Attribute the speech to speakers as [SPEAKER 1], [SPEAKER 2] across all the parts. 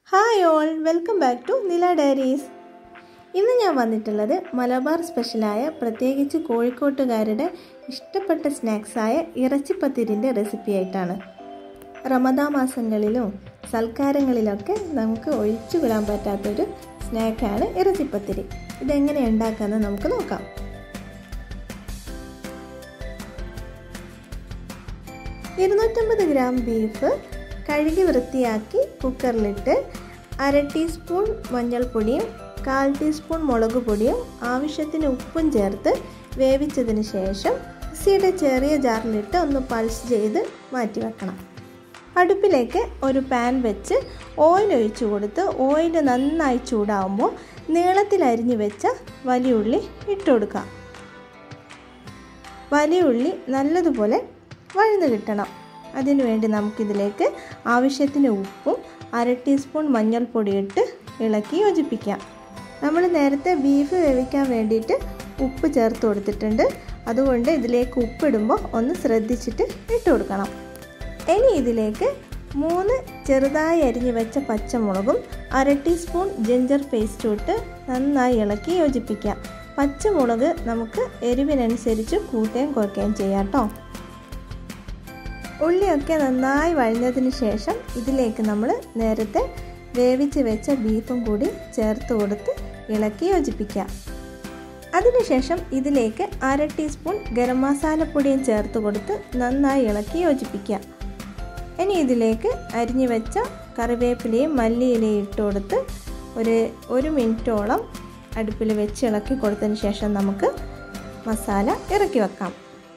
[SPEAKER 1] hi all welcome back to Nila diaries ഇന്ന് ഞാൻ വന്നിട്ടുള്ളത് മലബാർ സ്പെഷ്യലായ പ്രത്യേകിച്ച് കോഴിക്കോട്ടുകാരുടെ ഇഷ്ടപ്പെട്ട സ്നാക്സായ ഇറച്ചിപ്പത്തിരിൻ്റെ റെസിപ്പി ആയിട്ടാണ് റമദാ മാസങ്ങളിലും സൽക്കാരങ്ങളിലൊക്കെ നമുക്ക് ഒഴിച്ചുകൂടാൻ പറ്റാത്തൊരു സ്നാക്കാണ് ഇറച്ചിപ്പത്തിരി ഇതെങ്ങനെ ഉണ്ടാക്കാമെന്ന് നമുക്ക് നോക്കാം ഇരുന്നൂറ്റമ്പത് ഗ്രാം ബീഫ് കഴുകി വൃത്തിയാക്കി കുക്കറിലിട്ട് അര ടീസ്പൂൺ മഞ്ഞൾപ്പൊടിയും കാൽ ടീസ്പൂൺ മുളക് പൊടിയും ആവശ്യത്തിന് ഉപ്പും ചേർത്ത് വേവിച്ചതിന് ശേഷം മിക്സിയുടെ ചെറിയ ജാറിലിട്ട് ഒന്ന് പൾസ് ചെയ്ത് മാറ്റി വെക്കണം അടുപ്പിലേക്ക് ഒരു പാൻ വെച്ച് ഓയിൽ ഒഴിച്ചു കൊടുത്ത് ഓയിൽ നന്നായി ചൂടാവുമ്പോൾ നീളത്തിൽ അരിഞ്ഞു വെച്ച വലിയ ഉള്ളി ഇട്ട് കൊടുക്കാം വലിയ ഉള്ളി നല്ലതുപോലെ വഴന്ന് കിട്ടണം അതിനുവേണ്ടി നമുക്കിതിലേക്ക് ആവശ്യത്തിന് ഉപ്പും അര ടീസ്പൂൺ മഞ്ഞൾപ്പൊടി ഇട്ട് ഇളക്കി യോജിപ്പിക്കാം നമ്മൾ നേരത്തെ ബീഫ് വേവിക്കാൻ വേണ്ടിയിട്ട് ഉപ്പ് ചേർത്ത് കൊടുത്തിട്ടുണ്ട് അതുകൊണ്ട് ഇതിലേക്ക് ഉപ്പിടുമ്പോൾ ഒന്ന് ശ്രദ്ധിച്ചിട്ട് ഇട്ട് കൊടുക്കണം ഇനി ഇതിലേക്ക് മൂന്ന് ചെറുതായി അരിഞ്ഞു വെച്ച പച്ചമുളകും അര ടീസ്പൂൺ ജിഞ്ചർ പേസ്റ്റും ഇട്ട് നന്നായി ഇളക്കി യോജിപ്പിക്കാം പച്ചമുളക് നമുക്ക് എരിവിനനുസരിച്ച് കൂട്ടുകയും കുറയ്ക്കുകയും ചെയ്യാം കേട്ടോ ഉള്ളിയൊക്കെ നന്നായി വഴഞ്ഞതിന് ശേഷം ഇതിലേക്ക് നമ്മൾ നേരത്തെ വേവിച്ച് വെച്ച ബീഫും കൂടി ചേർത്ത് കൊടുത്ത് ഇളക്കി യോജിപ്പിക്കാം അതിനുശേഷം ഇതിലേക്ക് അര ടീസ്പൂൺ ഗരം മസാലപ്പൊടിയും ചേർത്ത് കൊടുത്ത് നന്നായി ഇളക്കി യോജിപ്പിക്കുക ഇനി ഇതിലേക്ക് അരിഞ്ഞു വെച്ച കറിവേപ്പിലയും മല്ലിയിലയും ഇട്ട് കൊടുത്ത് ഒരു ഒരു മിനിറ്റോളം അടുപ്പിൽ വെച്ച് ഇളക്കി കൊടുത്തതിന് ശേഷം നമുക്ക് മസാല ഇറക്കി വെക്കാം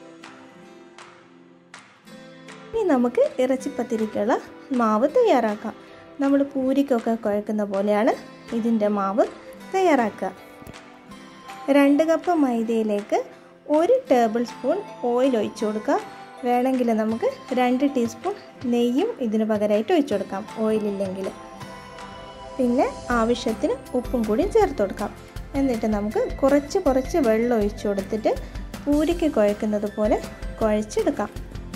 [SPEAKER 1] ഇനി നമുക്ക് ഇറച്ചിപ്പത്തിരിക്കുള്ള മാവ് തയ്യാറാക്കാം നമ്മൾ പൂരിക്കൊക്കെ കുഴക്കുന്ന പോലെയാണ് ഇതിൻ്റെ മാവ് തയ്യാറാക്കുക രണ്ട് കപ്പ് മൈദയിലേക്ക് ഒരു ടേബിൾ സ്പൂൺ ഓയിൽ ഒഴിച്ചു കൊടുക്കുക വേണമെങ്കിൽ നമുക്ക് രണ്ട് ടീസ്പൂൺ നെയ്യും ഇതിന് പകരമായിട്ട് ഒഴിച്ചു കൊടുക്കാം ഓയിലില്ലെങ്കിൽ പിന്നെ ആവശ്യത്തിന് ഉപ്പും കൂടി ചേർത്ത് കൊടുക്കാം എന്നിട്ട് നമുക്ക് കുറച്ച് കുറച്ച് വെള്ളം ഒഴിച്ചു കൊടുത്തിട്ട് പൂരിക്ക് കുഴക്കുന്നത് പോലെ കുഴച്ചെടുക്കാം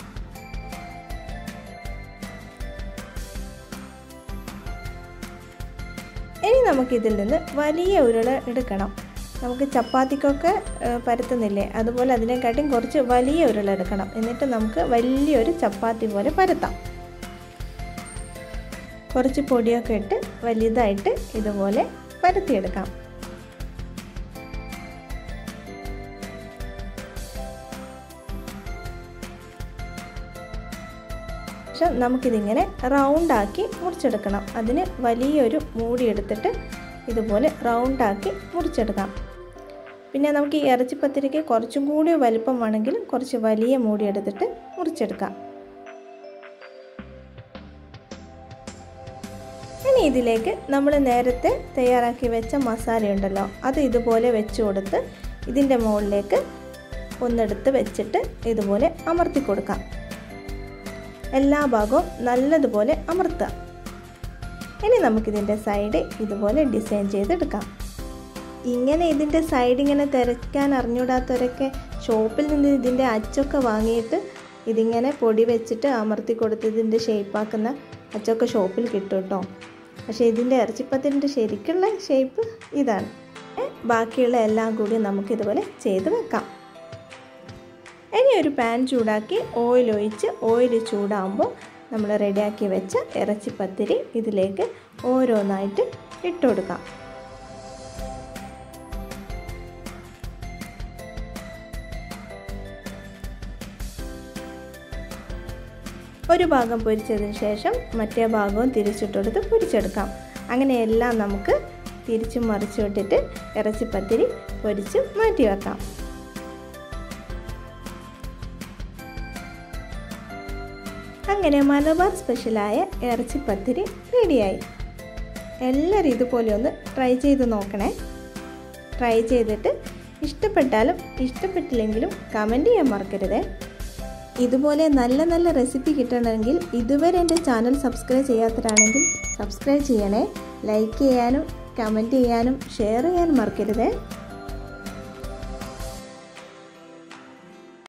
[SPEAKER 1] ഇനി നമുക്കിതിൽ നിന്ന് വലിയ ഉരുള എടുക്കണം നമുക്ക് ചപ്പാത്തിക്കൊക്കെ പരത്തുന്നില്ലേ അതുപോലെ അതിനെക്കാട്ടും കുറച്ച് വലിയ ഉരുള എടുക്കണം എന്നിട്ട് നമുക്ക് വലിയൊരു ചപ്പാത്തി പോലെ പരത്താം കുറച്ച് പൊടിയൊക്കെ ഇട്ട് വലുതായിട്ട് ഇതുപോലെ പരത്തിയെടുക്കാം ശേഷം നമുക്കിതിങ്ങനെ റൗണ്ടാക്കി മുറിച്ചെടുക്കണം അതിന് വലിയൊരു മൂടി എടുത്തിട്ട് ഇതുപോലെ റൗണ്ടാക്കി മുറിച്ചെടുക്കാം പിന്നെ നമുക്ക് ഈ ഇറച്ചിപ്പത്തിരിക്ക് കുറച്ചും കൂടി വലിപ്പം വേണമെങ്കിൽ കുറച്ച് വലിയ മൂടി എടുത്തിട്ട് മുറിച്ചെടുക്കാം ഇനി ഇതിലേക്ക് നമ്മൾ നേരത്തെ തയ്യാറാക്കി വെച്ച മസാല ഉണ്ടല്ലോ അത് ഇതുപോലെ വെച്ച് കൊടുത്ത് ഇതിൻ്റെ മുകളിലേക്ക് ഒന്നെടുത്ത് വെച്ചിട്ട് ഇതുപോലെ അമർത്തി കൊടുക്കാം എല്ലാ ഭാഗവും നല്ലതുപോലെ അമർത്തുക ഇനി നമുക്കിതിൻ്റെ സൈഡ് ഇതുപോലെ ഡിസൈൻ ചെയ്തെടുക്കാം ഇങ്ങനെ ഇതിൻ്റെ സൈഡ് ഇങ്ങനെ തിരക്കാൻ അറിഞ്ഞൂടാത്തവരൊക്കെ ഷോപ്പിൽ നിന്ന് ഇതിൻ്റെ അച്ചൊക്കെ വാങ്ങിയിട്ട് ഇതിങ്ങനെ പൊടി വെച്ചിട്ട് അമർത്തി കൊടുത്ത് ഇതിൻ്റെ ഷേപ്പാക്കുന്ന അച്ചൊക്കെ ഷോപ്പിൽ കിട്ടും കേട്ടോ പക്ഷേ ഇതിൻ്റെ ഇറച്ചിപ്പത്തിൻ്റെ ശരിക്കുള്ള ഷേപ്പ് ഇതാണ് ബാക്കിയുള്ള എല്ലാം കൂടി നമുക്കിതുപോലെ ചെയ്ത് വെക്കാം ഇനി ഒരു പാൻ ചൂടാക്കി ഓയിൽ ഒഴിച്ച് ഓയിൽ ചൂടാകുമ്പോൾ നമ്മൾ റെഡിയാക്കി വെച്ച ഇറച്ചിപ്പത്തിരി ഇതിലേക്ക് ഓരോന്നായിട്ട് ഇട്ട് കൊടുക്കാം ഒരു ഭാഗം പൊരിച്ചതിന് ശേഷം മറ്റേ ഭാഗവും തിരിച്ചിട്ടെടുത്ത് പൊരിച്ചെടുക്കാം അങ്ങനെയെല്ലാം നമുക്ക് തിരിച്ചും മറിച്ചു വിട്ടിട്ട് ഇറച്ചിപ്പത്തിരി പൊരിച്ച് മാറ്റി വെക്കാം അങ്ങനെ മലബാർ സ്പെഷ്യലായ ഇറച്ചിപ്പത്തിരി റെഡിയായി എല്ലാവരും ഇതുപോലെ ഒന്ന് ട്രൈ ചെയ്ത് നോക്കണേ ട്രൈ ചെയ്തിട്ട് ഇഷ്ടപ്പെട്ടാലും ഇഷ്ടപ്പെട്ടില്ലെങ്കിലും കമൻറ്റ് ചെയ്യാൻ മറക്കരുതേ ഇതുപോലെ നല്ല നല്ല റെസിപ്പി കിട്ടണമെങ്കിൽ ഇതുവരെ എൻ്റെ ചാനൽ സബ്സ്ക്രൈബ് ചെയ്യാത്തവരാണെങ്കിൽ സബ്സ്ക്രൈബ് ചെയ്യണേ ലൈക്ക് ചെയ്യാനും കമൻറ്റ് ചെയ്യാനും ഷെയർ ചെയ്യാനും മറക്കരുതേ